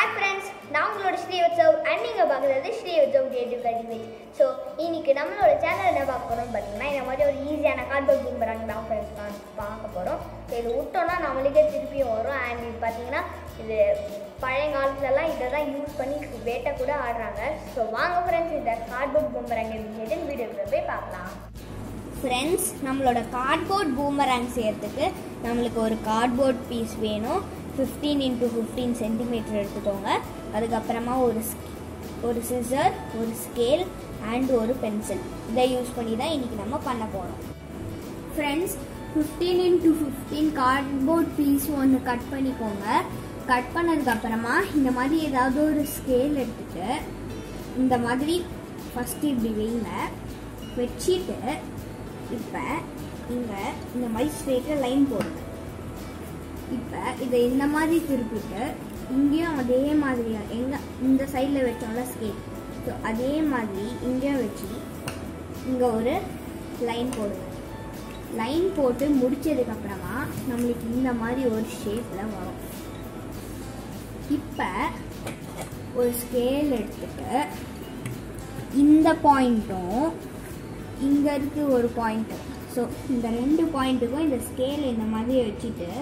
hi friends நான் உங்களோட Sri உற்சவ் and நீங்கள் பார்க்குறது Shri Utsav creative cultivate so இன்னைக்கு நம்மளோட சேனல் என்ன பார்க்க போகிறோம்னு பார்த்தீங்கன்னா இந்த மாதிரி ஒரு ஈஸியான கார்ட்போர்ட் பூம்பராங்க தான் ஃப்ரெண்ட்ஸ் நான் பார்க்க போகிறோம் ஸோ இது விட்டோம்னா நம்மளுக்கே திருப்பியும் வரும் அண்ட் இது பார்த்தீங்கன்னா இது பழைய காலத்துலலாம் இதை தான் யூஸ் பண்ணி வேட்டை கூட ஆடுறாங்க ஸோ வாங்க ஃப்ரெண்ட்ஸ் இந்த கார்ட்போர்ட் பூம்பராங்க விஷயத்தின் வீடியோக்குள்ள போய் பார்க்கலாம் ஃப்ரெண்ட்ஸ் நம்மளோட கார்ட்போர்ட் பூமராங் செய்யறதுக்கு நம்மளுக்கு ஒரு கார்ட்போர்ட் பீஸ் வேணும் ஃபிஃப்டீன் இன்ட்டு ஃபிஃப்டீன் சென்டிமீட்டர் எடுத்துக்கோங்க அதுக்கப்புறமா ஒரு sk- ஒரு சிசர் ஒரு ஸ்கேல் அண்ட் ஒரு பென்சில் இதை யூஸ் பண்ணி தான் இன்றைக்கி நம்ம பண்ண போகிறோம் friends fifteen into fifteen cardboard piece ஒன்று கட் பண்ணிக்கோங்க கட் பண்ணதுக்கப்புறமா இந்த மாதிரி ஏதாவது ஒரு ஸ்கேல் எடுத்துட்டு இந்த மாதிரி ஃபஸ்ட்டு இப்படி வைங்க வச்சுட்டு இப்போ இங்கே இந்த மாதிரி ஸ்ட்ரெயிட்டாக லைன் போடுங்க இப்போ இதை இந்த மாதிரி திருப்பிட்டு இங்கேயும் அதே மாதிரி எங்கே இந்த சைடில் வச்சோம்ல ஸ்கேல் ஸோ அதே மாதிரி இங்கேயும் வச்சு இங்கே ஒரு லைன் போடுங்க லைன் போட்டு முடிச்சதுக்கப்புறமா நம்மளுக்கு இந்த மாதிரி ஒரு ஷேப்பில் வரும் இப்போ ஒரு ஸ்கேல் எடுத்துட்டு இந்த பாயிண்ட்டும் இங்கே இருக்கு ஒரு பாயிண்ட்டு ஸோ இந்த ரெண்டு பாயிண்ட்டுக்கும் இந்த ஸ்கேல் இந்த மாதிரி வச்சுட்டு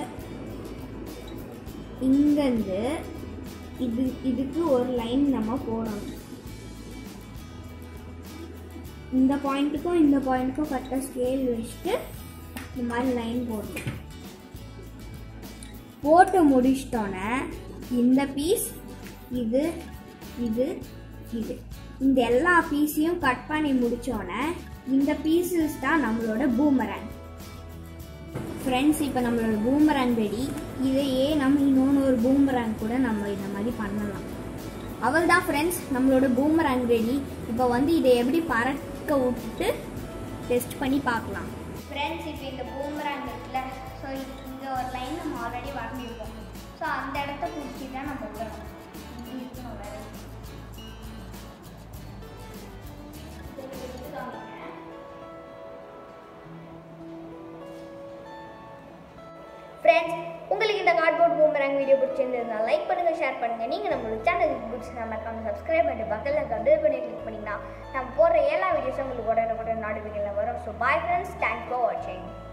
இங்கேருந்து இது இதுக்கு ஒரு லைன் நம்ம போடணும் இந்த பாயிண்ட்டுக்கும் இந்த பாயிண்ட்டுக்கும் கரெக்டாக ஸ்கேல் வச்சுட்டு இந்த மாதிரி லைன் போடணும் போட்டு முடிச்சிட்டோன்னே இந்த பீஸ் இது இது இது இந்த எல்லா பீஸையும் கட் பண்ணி முடிச்சோன்னே இந்த பீசஸ் தான் நம்மளோட பூமரன் ஃப்ரெண்ட்ஸ் இப்போ நம்மளோட பூமரன் ரெடி இதையே நம்ம இன்னொன்று ஒரு பூமரன் கூட நம்ம இந்த மாதிரி பண்ணலாம் அவள் தான் ஃப்ரெண்ட்ஸ் நம்மளோட பூமரன் ரெடி இப்போ வந்து இதை எப்படி பறக்க விட்டுட்டு டெஸ்ட் பண்ணி பார்க்கலாம் ஃப்ரெண்ட்ஸ் இப்போ இந்த பூமரன் இருக்குல்ல ஸோ இங்கே ஒரு லைன் நம்ம ஆல்ரெடி வரைஞ்சிருக்கோம் ஸோ அந்த இடத்த பிடிச்சி தான் நம்ம விடணும் இப்படி இருக்கணும் வேறு ஃப்ரெண்ட்ஸ் உங்களுக்கு இந்த கார்ட்போர்ட் பூமராங் வீடியோ பிடிச்சிருந்ததுனா லைக் பண்ணுங்க ஷேர் பண்ணுங்க நீங்க நம்மளோட சேனலுக்கு பிடிச்சா மறக்காம சப்ஸ்கிரைப் பண்ணிட்டு பக்கத்தில் இருக்க பெல் பண்ணி கிளிக் பண்ணிங்கன்னா நம்ம போடுற எல்லா வீடியோஸும் உங்களுக்கு உடனே உடனே நோட்டிஃபிகேஷன் வரும் so bye friends thanks for வாட்சிங்